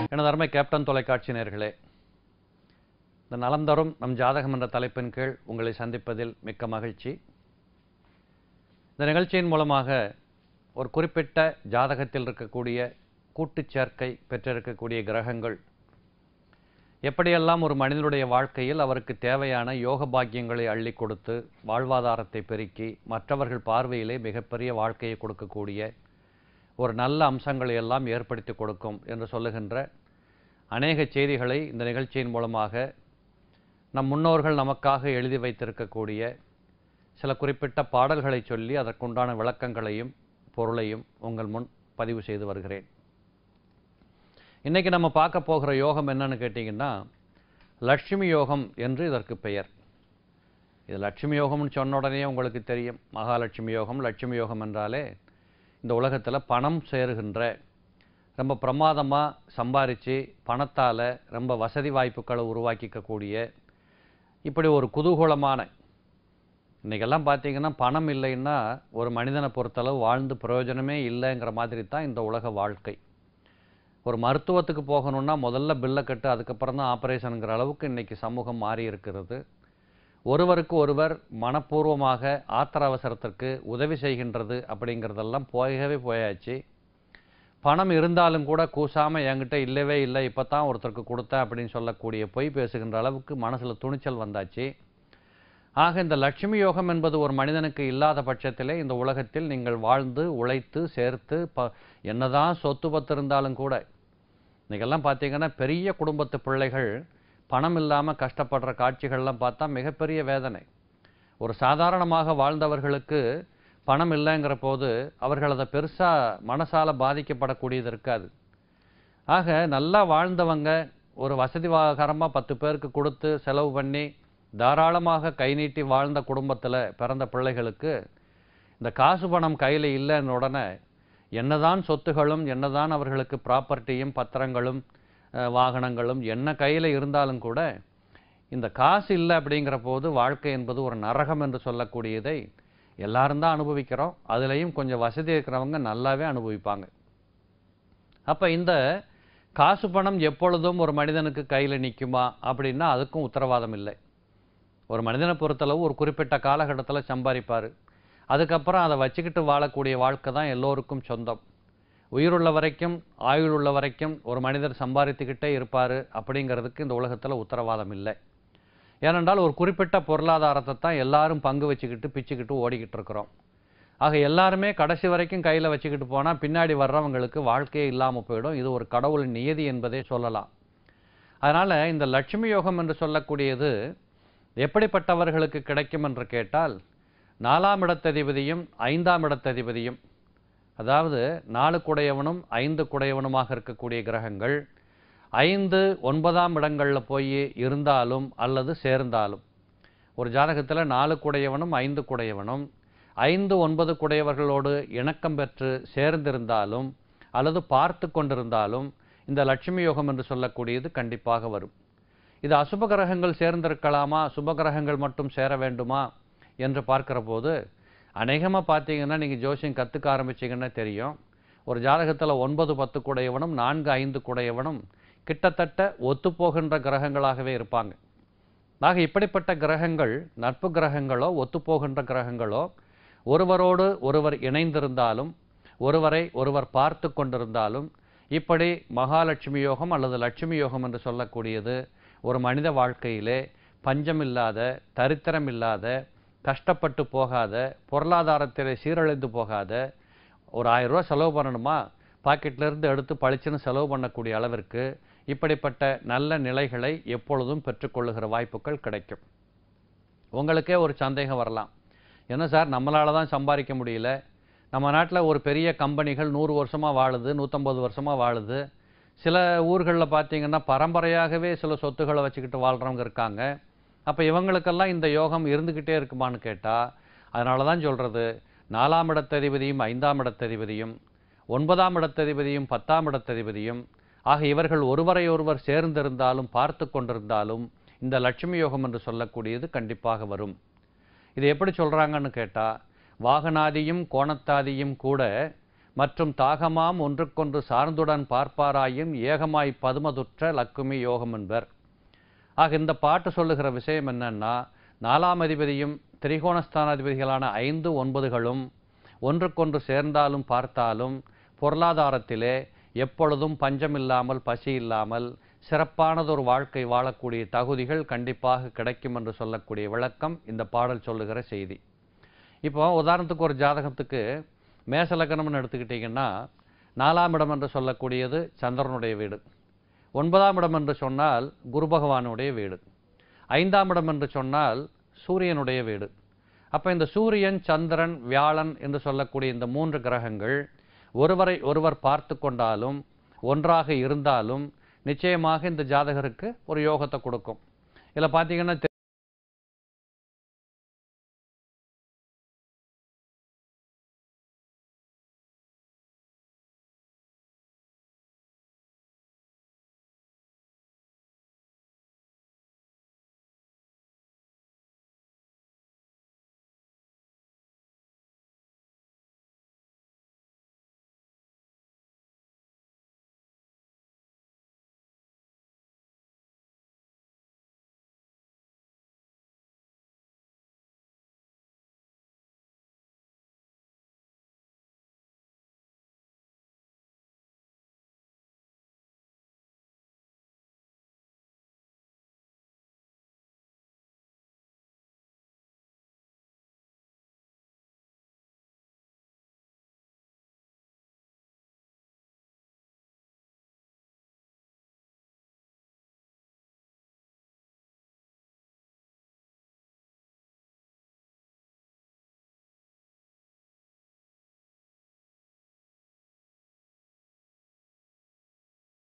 எனது அருமை கேப்டன் தொலைக்காட்சி நேர்களே இந்த நலம் தரும் நம் ஜாதகம் என்ற தலைப்பின் கீழ் உங்களை சந்திப்பதில் மிக்க மகிழ்ச்சி இந்த நிகழ்ச்சியின் மூலமாக ஒரு குறிப்பிட்ட ஜாதகத்தில் இருக்கக்கூடிய கூட்டுச் சேர்க்கை பெற்றிருக்கக்கூடிய கிரகங்கள் எப்படியெல்லாம் ஒரு மனிதனுடைய வாழ்க்கையில் அவருக்கு தேவையான யோக பாக்கியங்களை அள்ளி கொடுத்து வாழ்வாதாரத்தை பெருக்கி மற்றவர்கள் பார்வையிலே மிகப்பெரிய வாழ்க்கையை கொடுக்கக்கூடிய ஒரு நல்ல அம்சங்களை எல்லாம் ஏற்படுத்தி கொடுக்கும் என்று சொல்லுகின்ற அநேக செய்திகளை இந்த நிகழ்ச்சியின் மூலமாக நம் முன்னோர்கள் நமக்காக எழுதி வைத்திருக்கக்கூடிய சில குறிப்பிட்ட பாடல்களை சொல்லி அதற்குண்டான விளக்கங்களையும் பொருளையும் உங்கள் முன் பதிவு செய்து வருகிறேன் இன்றைக்கி நம்ம பார்க்க போகிற யோகம் என்னன்னு கேட்டிங்கன்னா லட்சுமி யோகம் என்று இதற்கு பெயர் இது லட்சுமி யோகம்னு சொன்ன உடனே உங்களுக்கு தெரியும் மகாலட்சுமி யோகம் லட்சுமி யோகம் என்றாலே இந்த உலகத்தில் பணம் சேருகின்ற ரொம்ப பிரமாதமாக சம்பாரித்து பணத்தால் ரொம்ப வசதி வாய்ப்புகளை உருவாக்கிக்கக்கூடிய இப்படி ஒரு குதூகூலமான இன்றைக்கெல்லாம் பார்த்தீங்கன்னா பணம் இல்லைன்னா ஒரு மனிதனை பொறுத்தளவு வாழ்ந்து பிரயோஜனமே இல்லைங்கிற மாதிரி தான் இந்த உலக வாழ்க்கை ஒரு மருத்துவத்துக்கு போகணுன்னா முதல்ல பில்லை கட்டு அதுக்கப்புறம் தான் ஆப்ரேஷனுங்கிற அளவுக்கு இன்றைக்கி சமூகம் மாறி இருக்கிறது ஒருவருக்கு ஒருவர் மனப்பூர்வமாக ஆத்திர அவசரத்திற்கு உதவி செய்கின்றது அப்படிங்கிறதெல்லாம் போகவே போயாச்சு பணம் இருந்தாலும் கூட கூசாமல் என்கிட்ட இல்லவே இல்லை இப்போ தான் ஒருத்தருக்கு கொடுத்தேன் அப்படின்னு சொல்லக்கூடிய பொய் பேசுகின்ற அளவுக்கு மனசில் துணிச்சல் வந்தாச்சு ஆக இந்த லட்சுமி யோகம் என்பது ஒரு மனிதனுக்கு இல்லாத பட்சத்திலே இந்த உலகத்தில் நீங்கள் வாழ்ந்து உழைத்து சேர்த்து ப என்னதான் சொத்து பத்து இருந்தாலும் கூட இன்றைக்கெல்லாம் பார்த்தீங்கன்னா பெரிய குடும்பத்து பிள்ளைகள் பணம் இல்லாமல் கஷ்டப்படுற காட்சிகள்லாம் பார்த்தா மிகப்பெரிய வேதனை ஒரு சாதாரணமாக வாழ்ந்தவர்களுக்கு பணம் இல்லைங்கிற போது அவர்கள் அதை பெருசாக மனசால் பாதிக்கப்படக்கூடியது இருக்காது ஆக நல்லா வாழ்ந்தவங்க ஒரு வசதிவாகரமாக பத்து பேருக்கு கொடுத்து செலவு பண்ணி தாராளமாக கை நீட்டி வாழ்ந்த குடும்பத்தில் பிறந்த பிள்ளைகளுக்கு இந்த காசு பணம் கையில் இல்லைன்னு உடனே என்னதான் சொத்துகளும் என்னதான் அவர்களுக்கு ப்ராப்பர்ட்டியும் பத்திரங்களும் அஹ், வாகனங்களும் என்ன கையில் இருந்தாலும் கூட இந்த காசு இல்லை அப்படிங்கிற போது வாழ்க்கை என்பது ஒரு நரகம் என்று சொல்லக்கூடியதை எல்லாரும் தான் அனுபவிக்கிறோம் அதுலேயும் கொஞ்சம் வசதி இருக்கிறவங்க நல்லாவே அனுபவிப்பாங்க அப்போ இந்த காசு பணம் எப்பொழுதும் ஒரு மனிதனுக்கு கையில் நிற்குமா அப்படின்னா அதுக்கும் உத்தரவாதம் இல்லை ஒரு மனிதனை பொறுத்தளவு ஒரு குறிப்பிட்ட காலகட்டத்தில் சம்பாதிப்பார் அதுக்கப்புறம் அதை வச்சுக்கிட்டு வாழக்கூடிய வாழ்க்கை தான் எல்லோருக்கும் சொந்தம் உயிருள்ள வரைக்கும் ஆயுள் உள்ள வரைக்கும் ஒரு மனிதர் சம்பாதித்துக்கிட்டே இருப்பார் அப்படிங்கிறதுக்கு இந்த உலகத்தில் உத்தரவாதம் இல்லை ஏனென்றால் ஒரு குறிப்பிட்ட பொருளாதாரத்தை தான் எல்லாரும் பங்கு வச்சுக்கிட்டு பிச்சுக்கிட்டு ஓடிக்கிட்டு இருக்கிறோம் ஆக எல்லாருமே கடைசி வரைக்கும் கையில் வச்சுக்கிட்டு போனால் பின்னாடி வர்றவங்களுக்கு வாழ்க்கையே இல்லாமல் போயிடும் இது ஒரு கடவுளின் நியதி என்பதே சொல்லலாம் அதனால் இந்த லட்சுமி யோகம் என்று சொல்லக்கூடியது எப்படிப்பட்டவர்களுக்கு கிடைக்கும் என்று கேட்டால் நாலாம் இடத்ததிபதியும் ஐந்தாம் இடத்ததிபதியும் அதாவது நாலு குடையவனும் ஐந்து குடையவனுமாக இருக்கக்கூடிய கிரகங்கள் ஐந்து ஒன்பதாம் இடங்களில் போய் இருந்தாலும் அல்லது சேர்ந்தாலும் ஒரு ஜாதகத்தில் நாலு குடையவனும் ஐந்து குடையவனும் ஐந்து ஒன்பது குடையவர்களோடு இணக்கம் பெற்று சேர்ந்திருந்தாலும் அல்லது பார்த்து கொண்டிருந்தாலும் இந்த லட்சுமி யோகம் என்று சொல்லக்கூடியது கண்டிப்பாக வரும் இது அசுப கிரகங்கள் சேர்ந்திருக்கலாமா சுப கிரகங்கள் மட்டும் சேர வேண்டுமா என்று பார்க்கிற போது அநேகமாக பார்த்தீங்கன்னா நீங்கள் ஜோசியம் கற்றுக்க ஆரம்பிச்சீங்கன்னா தெரியும் ஒரு ஜாதகத்தில் ஒன்பது பத்து குடையவனும் நான்கு ஐந்து குடையவனும் கிட்டத்தட்ட ஒத்துப்போகின்ற கிரகங்களாகவே இருப்பாங்க ஆக இப்படிப்பட்ட கிரகங்கள் நட்பு கிரகங்களோ ஒத்துப்போகின்ற கிரகங்களோ ஒருவரோடு ஒருவர் இணைந்திருந்தாலும் ஒருவரை ஒருவர் பார்த்து கொண்டிருந்தாலும் இப்படி மகாலட்சுமி யோகம் அல்லது லட்சுமி யோகம் என்று சொல்லக்கூடியது ஒரு மனித வாழ்க்கையிலே பஞ்சமில்லாத தரித்திரம் இல்லாத கஷ்டப்பட்டு போகாத பொருளாதாரத்திலே சீரழிந்து போகாத ஒரு ஆயிரம் ரூபாய் செலவு பண்ணணுமா பாக்கெட்ல இருந்து எடுத்து பளிச்சுன்னு செலவு பண்ணக்கூடிய அளவிற்கு இப்படிப்பட்ட நல்ல நிலைகளை எப்பொழுதும் பெற்றுக்கொள்ளுகிற வாய்ப்புகள் கிடைக்கும் உங்களுக்கே ஒரு சந்தேகம் வரலாம் என்ன சார் நம்மளால தான் சம்பாதிக்க முடியல நம்ம நாட்டில் ஒரு பெரிய கம்பெனிகள் நூறு வருஷமாக வாழுது நூற்றம்பது வருஷமாக வாழுது சில ஊர்களில் பார்த்தீங்கன்னா பரம்பரையாகவே சில சொத்துக்களை வச்சுக்கிட்டு வாழ்கிறவங்க இருக்காங்க அப்போ இவங்களுக்கெல்லாம் இந்த யோகம் இருந்துக்கிட்டே இருக்குமான்னு கேட்டால் அதனால தான் சொல்கிறது நாலாம் இடத்ததிபதியும் ஐந்தாம் இடத்ததிபதியும் ஒன்பதாம் இடத்ததிபதியும் பத்தாம் இடத்ததிபதியும் ஆக இவர்கள் ஒருவரை ஒருவர் சேர்ந்திருந்தாலும் பார்த்து கொண்டிருந்தாலும் இந்த லட்சுமி யோகம் என்று சொல்லக்கூடியது கண்டிப்பாக வரும் இது எப்படி சொல்கிறாங்கன்னு கேட்டால் வாகனாதியும் கோணத்தாதியும் கூட மற்றும் தாகமாம் ஒன்றுக்கொன்று சார்ந்துடன் பார்ப்பாராயும் ஏகமாய் பதுமதுற்ற லக்குமி யோகம் என்பர் ஆக இந்த பாட்டு சொல்லுகிற விஷயம் என்னன்னா நாலாம் அதிபதியும் திரிகோணஸ்தானாதிபதிகளான ஐந்து ஒன்பதுகளும் ஒன்றுக்கொன்று சேர்ந்தாலும் பார்த்தாலும் பொருளாதாரத்திலே எப்பொழுதும் பஞ்சம் இல்லாமல் பசி இல்லாமல் சிறப்பானதொரு வாழ்க்கை வாழக்கூடிய தகுதிகள் கண்டிப்பாக கிடைக்கும் என்று சொல்லக்கூடிய விளக்கம் இந்த பாடல் சொல்லுகிற செய்தி இப்போ உதாரணத்துக்கு ஒரு ஜாதகத்துக்கு மேசலக்கணம்னு எடுத்துக்கிட்டிங்கன்னா நாலாம் இடம் என்று சொல்லக்கூடியது சந்திரனுடைய வீடு ஒன்பதாம் இடம் என்று சொன்னால் குரு பகவானுடைய வீடு ஐந்தாம் இடம் என்று சொன்னால் சூரியனுடைய வீடு அப்போ இந்த சூரியன் சந்திரன் வியாழன் என்று சொல்லக்கூடிய இந்த மூன்று கிரகங்கள் ஒருவரை ஒருவர் பார்த்து கொண்டாலும் ஒன்றாக இருந்தாலும் நிச்சயமாக இந்த ஜாதகருக்கு ஒரு யோகத்தை கொடுக்கும் இதில் பார்த்தீங்கன்னா